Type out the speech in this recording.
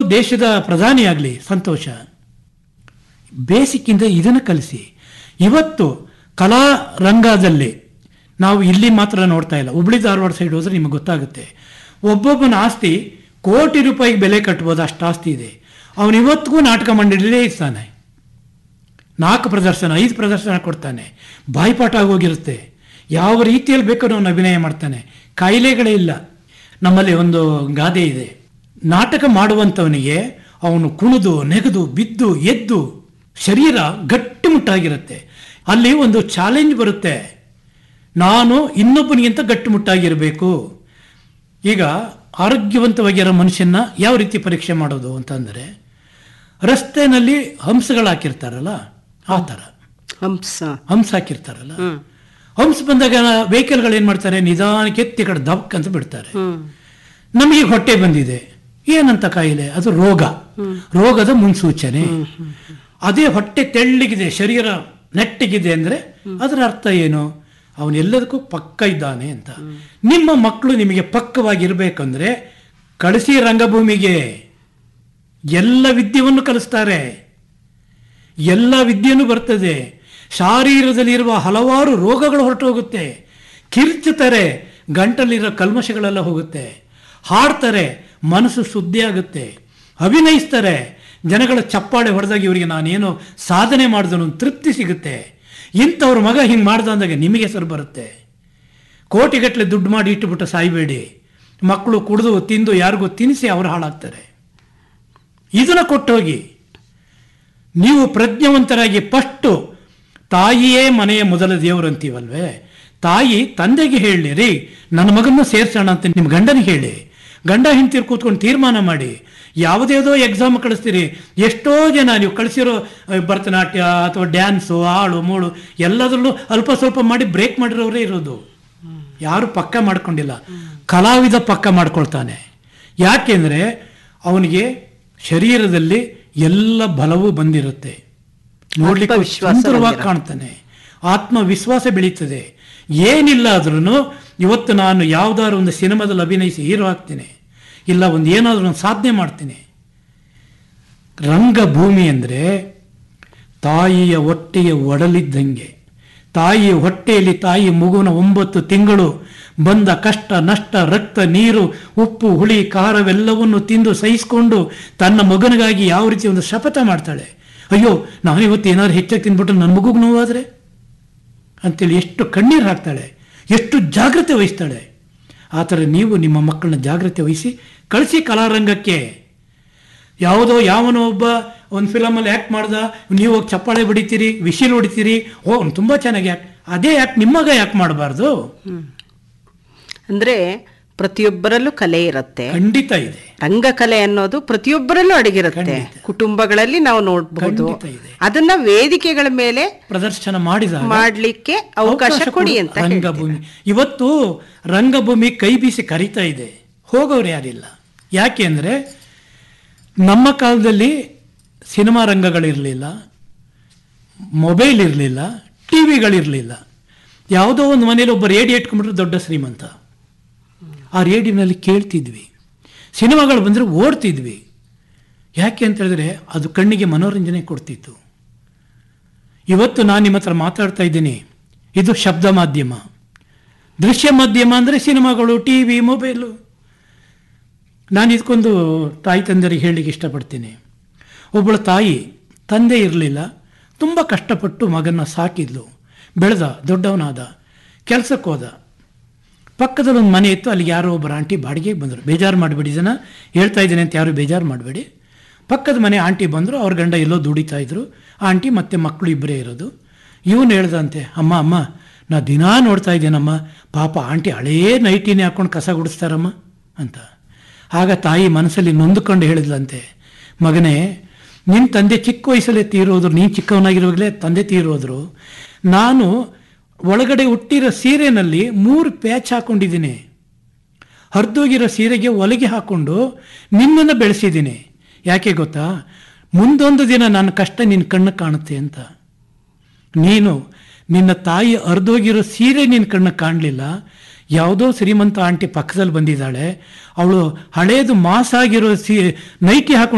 ದೇಶದ ಪ್ರಧಾನಿ ಆಗಲಿ ಸಂತೋಷ ಬೇಸಿಕ್ಕಿಂದ ಇದನ್ನು ಕಲಿಸಿ ಇವತ್ತು ಕಲಾ ರಂಗದಲ್ಲಿ ನಾವು ಇಲ್ಲಿ ಮಾತ್ರ ನೋಡ್ತಾ ಇಲ್ಲ ಹುಬ್ಳಿ ಧಾರವಾಡ ಸೈಡ್ ಹೋದ್ರೆ ನಿಮಗೆ ಗೊತ್ತಾಗುತ್ತೆ ಒಬ್ಬೊಬ್ಬನ ಆಸ್ತಿ ಕೋಟಿ ರೂಪಾಯಿಗೆ ಬೆಲೆ ಕಟ್ಬೋದು ಅಷ್ಟು ಆಸ್ತಿ ಇದೆ ಅವನು ಇವತ್ತಿಗೂ ನಾಟಕ ಮಂಡಳಿಯಲ್ಲೇ ಇರ್ತಾನೆ ನಾಲ್ಕು ಪ್ರದರ್ಶನ ಐದು ಪ್ರದರ್ಶನ ಕೊಡ್ತಾನೆ ಬಾಯ್ಪಾಠ ಆಗೋಗಿರುತ್ತೆ ಯಾವ ರೀತಿಯಲ್ಲಿ ಬೇಕಾದ್ರೂ ಅವನು ಅಭಿನಯ ಮಾಡ್ತಾನೆ ಕಾಯಿಲೆಗಳೇ ಇಲ್ಲ ನಮ್ಮಲ್ಲಿ ಒಂದು ಗಾದೆ ಇದೆ ನಾಟಕ ಮಾಡುವಂಥವನಿಗೆ ಅವನು ಕುಣಿದು ನೆಗೆದು ಬಿದ್ದು ಎದ್ದು ಶರೀರ ಗಟ್ಟಿಮುಟ್ಟಾಗಿರುತ್ತೆ ಅಲ್ಲಿ ಒಂದು ಚಾಲೆಂಜ್ ಬರುತ್ತೆ ನಾನು ಇನ್ನೊಬ್ಬನಿಗಿಂತ ಗಟ್ಟಿಮುಟ್ಟಾಗಿರಬೇಕು ಈಗ ಆರೋಗ್ಯವಂತವಾಗಿರೋ ಮನುಷ್ಯನ ಯಾವ ರೀತಿ ಪರೀಕ್ಷೆ ಮಾಡೋದು ಅಂತಂದರೆ ರಸ್ತೆನಲ್ಲಿ ಹಂಸಗಳು ಹಾಕಿರ್ತಾರಲ್ಲ ಆ ಥರ ಹಂಸ ಹಂಸ ಹಾಕಿರ್ತಾರಲ್ಲ ಹ್ಮ್ ಹಂಸ ಬಂದಾಗ ವೆಹಿಕಲ್ಗಳು ಏನು ಮಾಡ್ತಾರೆ ನಿಧಾನಕ್ಕೆ ಎತ್ತಿ ಕಡೆ ದಬಕ್ ಅಂತ ಬಿಡ್ತಾರೆ ಹ್ಮ್ ನಮಗೆ ಹೊಟ್ಟೆ ಬಂದಿದೆ ಏನಂತ ಕಾಯಿಲೆ ಅದು ರೋಗ ರೋಗದ ಮುನ್ಸೂಚನೆ ಅದೇ ಹೊಟ್ಟೆ ತೆಳ್ಳಗಿದೆ ಶರೀರ ನೆಟ್ಟಗಿದೆ ಅಂದ್ರೆ ಅದರ ಅರ್ಥ ಏನು ಅವನು ಎಲ್ಲದಕ್ಕೂ ಪಕ್ಕ ಇದ್ದಾನೆ ಅಂತ ನಿಮ್ಮ ಮಕ್ಕಳು ನಿಮಗೆ ಪಕ್ಕವಾಗಿರ್ಬೇಕಂದ್ರೆ ಕಳಿಸಿ ರಂಗಭೂಮಿಗೆ ಎಲ್ಲ ವಿದ್ಯೆಯನ್ನು ಕಲಿಸ್ತಾರೆ ಎಲ್ಲ ವಿದ್ಯೆನೂ ಬರ್ತದೆ ಶಾರೀರದಲ್ಲಿರುವ ಹಲವಾರು ರೋಗಗಳು ಹೊರಟೋಗುತ್ತೆ ಕಿರ್ಚುತ್ತಾರೆ ಗಂಟಲಿರೋ ಕಲ್ಮಶಗಳೆಲ್ಲ ಹೋಗುತ್ತೆ ಹಾಡ್ತಾರೆ ಮನಸ್ಸು ಶುದ್ಧಿ ಆಗುತ್ತೆ ಅಭಿನಯಿಸ್ತಾರೆ ಜನಗಳ ಚಪ್ಪಾಳೆ ಹೊಡೆದಾಗ ಇವರಿಗೆ ನಾನೇನೋ ಸಾಧನೆ ಮಾಡಿದನು ತೃಪ್ತಿ ಸಿಗುತ್ತೆ ಇಂಥವ್ರ ಮಗ ಹಿಂಗೆ ಮಾಡ್ದ ಅಂದಾಗ ನಿಮಗೆ ಹೆಸರು ಬರುತ್ತೆ ಕೋಟಿಗಟ್ಟಲೆ ದುಡ್ಡು ಮಾಡಿ ಇಟ್ಟುಬಿಟ್ಟು ಸಾಯ್ಬೇಡಿ ಮಕ್ಕಳು ಕುಡಿದು ತಿಂದು ಯಾರಿಗೂ ತಿನ್ನಿಸಿ ಅವ್ರು ಹಾಳಾಗ್ತಾರೆ ಇದನ್ನ ಕೊಟ್ಟೋಗಿ ನೀವು ಪ್ರಜ್ಞಾವಂತರಾಗಿ ಫಸ್ಟು ತಾಯಿಯೇ ಮನೆಯ ಮೊದಲ ದೇವರು ಅಂತೀವಲ್ವೇ ತಾಯಿ ತಂದೆಗೆ ಹೇಳಿ ರೀ ನನ್ನ ಮಗನ್ನು ಸೇರ್ಸೋಣ ಅಂತ ನಿಮ್ಮ ಗಂಡನಿಗೆ ಹೇಳಿ ಗಂಡ ಹೆಂಡ್ತಿರು ಕೂತ್ಕೊಂಡು ತೀರ್ಮಾನ ಮಾಡಿ ಯಾವುದೇದೋ ಎಕ್ಸಾಮ್ ಕಳಿಸ್ತೀರಿ ಎಷ್ಟೋ ಜನ ನೀವು ಕಳಿಸಿರೋ ಅಹ್, ಭರತನಾಟ್ಯ ಅಥವಾ ಡ್ಯಾನ್ಸು ಹಾಳು ಮೂಳು ಎಲ್ಲದರಲ್ಲೂ ಅಲ್ಪ ಸ್ವಲ್ಪ ಮಾಡಿ ಬ್ರೇಕ್ ಮಾಡಿರೋರೇ ಇರೋದು ಯಾರು ಪಕ್ಕ ಮಾಡ್ಕೊಂಡಿಲ್ಲ ಕಲಾವಿದ ಪಕ್ಕ ಮಾಡ್ಕೊಳ್ತಾನೆ ಯಾಕೆಂದ್ರೆ ಅವನಿಗೆ ಶರೀರದಲ್ಲಿ ಎಲ್ಲ ಬಲವೂ ಬಂದಿರುತ್ತೆ ನೋಡ್ಲಿಕ್ಕೆ ಆತ್ಮವಿಶ್ವಾಸ ಸುಂದರವಾಗಿ ಬಂದಿರುತ್ತೆ. ಕಾಣ್ತಾನೆ ಆತ್ಮವಿಶ್ವಾಸ ಬೆಳೀತದೆ ಏನಿಲ್ಲ ಆದ್ರೂ ಇವತ್ತು ನಾನು ಯಾವ್ದಾದ್ರು ಒಂದು ಸಿನಿಮಾದಲ್ಲಿ ಅಭಿನಯಿಸಿ ಹೀರೋ ಆಗ್ತೀನಿ ಇಲ್ಲ ಒಂದು ಏನಾದರೂ ಒಂದು ಸಾಧನೆ ಮಾಡ್ತೀನಿ ರಂಗಭೂಮಿ ಅಂದರೆ ತಾಯಿಯ ಹೊಟ್ಟೆಯ ಒಡಲಿದ್ದಂಗೆ ತಾಯಿಯ ಹೊಟ್ಟೆಯಲ್ಲಿ ತಾಯಿ ಮಗುವಿನ ಒಂಬತ್ತು ತಿಂಗಳು ಬಂದ ಕಷ್ಟ ನಷ್ಟ ರಕ್ತ ನೀರು ಉಪ್ಪು ಹುಳಿ ಖಾರವೆಲ್ಲವನ್ನು ತಿಂದು ಸಹಿಸಿಕೊಂಡು ತನ್ನ ಮಗನಿಗಾಗಿ ಯಾವ ರೀತಿ ಒಂದು ಶಪಥ ಮಾಡ್ತಾಳೆ ಅಯ್ಯೋ ನಾನು ಇವತ್ತು ಏನಾದ್ರು ಹೆಚ್ಚಾಗಿ ತಿಂದ್ಬಿಟ್ಟು ನನ್ನ ಮಗುಗೆ ನೋವಾದರೆ ಅಂತೇಳಿ ಎಷ್ಟು ಕಣ್ಣೀರು ಹಾಕ್ತಾಳೆ ಎಷ್ಟು ಜಾಗ್ರತೆ ವಹಿಸ್ತಾಳೆ ಆ ಥರ ನೀವು ನಿಮ್ಮ ಮಕ್ಕಳನ್ನ ಜಾಗ್ರತೆ ವಹಿಸಿ ಕಳಿಸಿ ಕಲಾರಂಗಕ್ಕೆ ಯಾವುದೋ ಯಾವನೋ ಒಬ್ಬ ಒಂದು ಫಿಲಮಲ್ಲಿ ಆ್ಯಕ್ಟ್ ಮಾಡ್ದ ನೀವು ಹೋಗಿ ಚಪ್ಪಾಳೆ ಹೊಡಿತೀರಿ ವಿಶಿಲ್ ಹೊಡಿತೀರಿ ಓ ಅವ್ನು ತುಂಬ ಚೆನ್ನಾಗಿ ಆ್ಯಕ್ಟ್ ಅದೇ ಯಾಕೆ ನಿಮ್ಮಗ ಯಾಕೆ ಮಾಡಬಾರ್ದು ಅಂದ್ರೆ ಪ್ರತಿಯೊಬ್ಬರಲ್ಲೂ ಕಲೆ ಇರುತ್ತೆ ಖಂಡಿತ ಇದೆ ರಂಗಕಲೆ ಅನ್ನೋದು ಪ್ರತಿಯೊಬ್ಬರಲ್ಲೂ ಅಡಗಿರುತ್ತೆ ಖಂಡಿತ. ಕುಟುಂಬಗಳಲ್ಲಿ ನಾವು ನೋಡಬಹುದು ಖಂಡಿತ ಇದೆ. ಅದನ್ನ ವೇದಿಕೆಗಳ ಮೇಲೆ ಪ್ರದರ್ಶನ ಮಾಡಿದಾಗ ಮಾಡ್ಲಿಕ್ಕೆ ಅವಕಾಶ ಕೊಡಿ ಅಂತ ಹೇಳ್ತೀನಿ. ರಂಗಭೂಮಿ ಇವತ್ತು ರಂಗಭೂಮಿ ಕೈ ಬೀಸಿ ಕರಿತಾ ಇದೆ ಹೋಗೋರು ಯಾರಿಲ್ಲ ಯಾಕೆ ಅಂದರೆ ನಮ್ಮ ಕಾಲದಲ್ಲಿ ಸಿನಿಮಾ ರಂಗಗಳಿರಲಿಲ್ಲ ಮೊಬೈಲ್ ಇರಲಿಲ್ಲ ಟಿ ವಿಗಳಿರಲಿಲ್ಲ ಯಾವುದೋ ಒಂದು ಮನೇಲಿ ಒಬ್ಬ ರೇಡಿಯೋ ಇಟ್ಕೊಂಡ್ಬಿಟ್ರೆ ದೊಡ್ಡ ಶ್ರೀಮಂತ ಆ ರೇಡಿಯೋನಲ್ಲಿ ಕೇಳ್ತಿದ್ವಿ ಸಿನಿಮಾಗಳು ಬಂದರೆ ಓಡ್ತಿದ್ವಿ ಯಾಕೆ ಅಂತ ಹೇಳಿದ್ರೆ ಅದು ಕಣ್ಣಿಗೆ ಮನೋರಂಜನೆ ಕೊಡ್ತಿತ್ತು ಇವತ್ತು ನಾನು ನಿಮ್ಮ ಹತ್ರ ಮಾತಾಡ್ತಾ ಇದ್ದೀನಿ ಇದು ಶಬ್ದ ಮಾಧ್ಯಮ ದೃಶ್ಯ ಮಾಧ್ಯಮ ಅಂದರೆ ಸಿನಿಮಾಗಳು ಟಿ ವಿ ಮೊಬೈಲು ನಾನು ಇದಕ್ಕೊಂದು ತಾಯಿ ತಂದೆಯರಿಗೆ ಹೇಳಲಿಕ್ಕೆ ಇಷ್ಟಪಡ್ತೀನಿ ಒಬ್ಬಳು ತಾಯಿ ತಂದೆ ಇರಲಿಲ್ಲ ತುಂಬ ಕಷ್ಟಪಟ್ಟು ಮಗನ ಸಾಕಿದ್ಲು ಬೆಳೆದ ದೊಡ್ಡವನಾದ ಕೆಲಸಕ್ಕೆ ಹೋದ ಪಕ್ಕದಲ್ಲಿ ಒಂದು ಮನೆ ಇತ್ತು ಅಲ್ಲಿಗೆ ಯಾರೋ ಒಬ್ಬರು ಆಂಟಿ ಬಾಡಿಗೆಗೆ ಬಂದರು ಬೇಜಾರು ಮಾಡಬೇಡಿ ಜನ ಹೇಳ್ತಾ ಇದ್ದೀನಿ ಅಂತ ಯಾರು ಬೇಜಾರು ಮಾಡಬೇಡಿ ಪಕ್ಕದ ಮನೆ ಆಂಟಿ ಬಂದರು ಅವ್ರ ಗಂಡ ಎಲ್ಲೋ ದುಡಿತಾ ಇದ್ರು ಆಂಟಿ ಮತ್ತು ಮಕ್ಕಳು ಇಬ್ಬರೇ ಇರೋದು ಇವನು ಹೇಳ್ದಂತೆ ಅಮ್ಮ ಅಮ್ಮ ನಾ ದಿನಾ ನೋಡ್ತಾ ಇದ್ದೀನಮ್ಮ ಪಾಪ ಆಂಟಿ ಹಳೇ ನೈಟಿನೇ ಹಾಕ್ಕೊಂಡು ಕಸ ಗುಡಿಸ್ತಾರಮ್ಮ ಅಂತ ಆಗ ತಾಯಿ ಮನಸ್ಸಲ್ಲಿ ನೊಂದುಕೊಂಡು ಹೇಳಿದ್ಲಂತೆ ಮಗನೇ ನಿನ್ನ ತಂದೆ ಚಿಕ್ಕ ವಯಸ್ಸಲ್ಲೇ ತೀರೋದ್ರು ನೀನು ಚಿಕ್ಕವನಾಗಿರುವಾಗಲೇ ತಂದೆ ತೀರೋದ್ರು ನಾನು ಒಳಗಡೆ ಹುಟ್ಟಿರೋ ಸೀರೆನಲ್ಲಿ ಮೂರು ಪ್ಯಾಚ್ ಹಾಕೊಂಡಿದ್ದೀನಿ ಹರಿದೋಗಿರೋ ಸೀರೆಗೆ ಒಲಗೆ ಹಾಕೊಂಡು ನಿನ್ನನ್ನು ಬೆಳೆಸಿದ್ದೀನಿ ಯಾಕೆ ಗೊತ್ತಾ ಮುಂದೊಂದು ದಿನ ನನ್ನ ಕಷ್ಟ ನಿನ್ನ ಕಣ್ಣು ಕಾಣುತ್ತೆ ಅಂತ ನೀನು ನಿನ್ನ ತಾಯಿ ಅರ್ಧೋಗಿರೋ ಸೀರೆ ನಿನ್ನ ಕಣ್ಣು ಕಾಣಲಿಲ್ಲ ಯಾವುದೋ ಶ್ರೀಮಂತ ಆಂಟಿ ಪಕ್ಕದಲ್ಲಿ ಬಂದಿದ್ದಾಳೆ ಅವಳು ಹಳೇದು ಮಾಸಾಗಿರೋ ಸಿ ನೈಟಿ ಹಾಕೊಂಡು